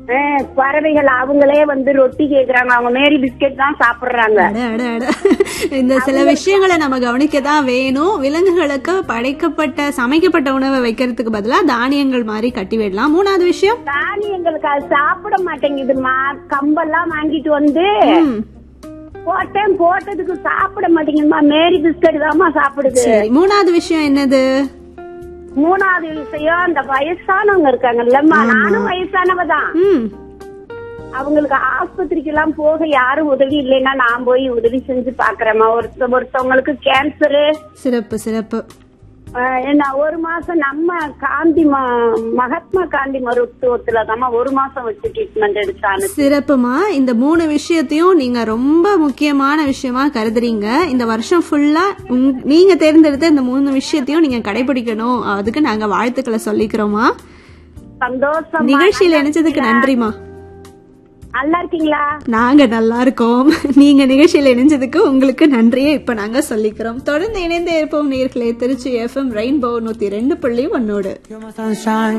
அஹ், பறவைகள் அவங்களே வந்து ரொட்டி கேக்குறாங்க அவங்க மேரி பிஸ்கெட் தான் சாப்பிடுறாங்க அட அட அட இந்த சில விஷயங்களை நம்ம கவனிக்க தான் வேணும் விலங்குகளுக்கு படைக்கப்பட்ட சமைக்கப்பட்ட உணவை வைக்கிறதுக்கு பதிலா தானியங்கள் மாதிரி கட்டி விடலாம் மூணாவது விஷயம் தானியங்களுக்கு அது சாப்பிட மாட்டேங்குதுமா கம்பெல்லாம் வாங்கிட்டு வந்து ம், போட்டேன் போட்டதுக்கு சாப்பிட மாட்டேங்குதுமா மேரி பிஸ்கட் தாம்மா சாப்பிடுது சரி மூணாவது விஷயம் என்னது மூணாவது விஷயம் அந்த வயசானவங்க இருக்காங்கல்லம்மா நானும் வயசானவ தான் ம் அவங்களுக்கு ஆஸ்பத்திரிக்கு எல்லாம் போக யாரும் உதவி இல்லைன்னா நான் போய் உதவி செஞ்சு பாக்குறேம்மா ஒருத்த ஒருத்தவங்களுக்கு கேன்சரு சிறப்பு சிறப்பு என்ன ஒரு மாசம் நம்ம காந்தி ம- மகாத்மா காந்தி மருத்துவத்துல தாம்மா ஒரு மாசம் வச்சு ட்ரீட்மெண்ட் எடுத்தானு சிறப்புமா இந்த மூணு விஷயத்தையும் நீங்க ரொம்ப முக்கியமான விஷயமா கருதுறீங்க இந்த வருஷம் ஃபுல்லா உங்- நீங்க தேர்ந்தெடுத்த இந்த மூணு விஷயத்தையும் நீங்க கடைபிடிக்கணும் அதுக்கு நாங்க வாழ்த்துக்களை சொல்லிக்கிறோமா சந்தோஷம் நிகழ்ச்சியில இணைச்சதுக்கு நன்றிமா நல்லா இருக்கீங்களா நாங்க நல்லா இருக்கோம் நீங்க நிகழ்ச்சியில இணைஞ்சதுக்கு உங்களுக்கு நன்றியை இப்ப நாங்க சொல்லிக்கிறோம் தொடர்ந்து இணைந்தே இருப்போம் நேர்களே திருச்சி எஃப்எம் ரெயின்போ நூத்தி ரெண்டு புள்ளி ஒன்னோடு You're my sunshine.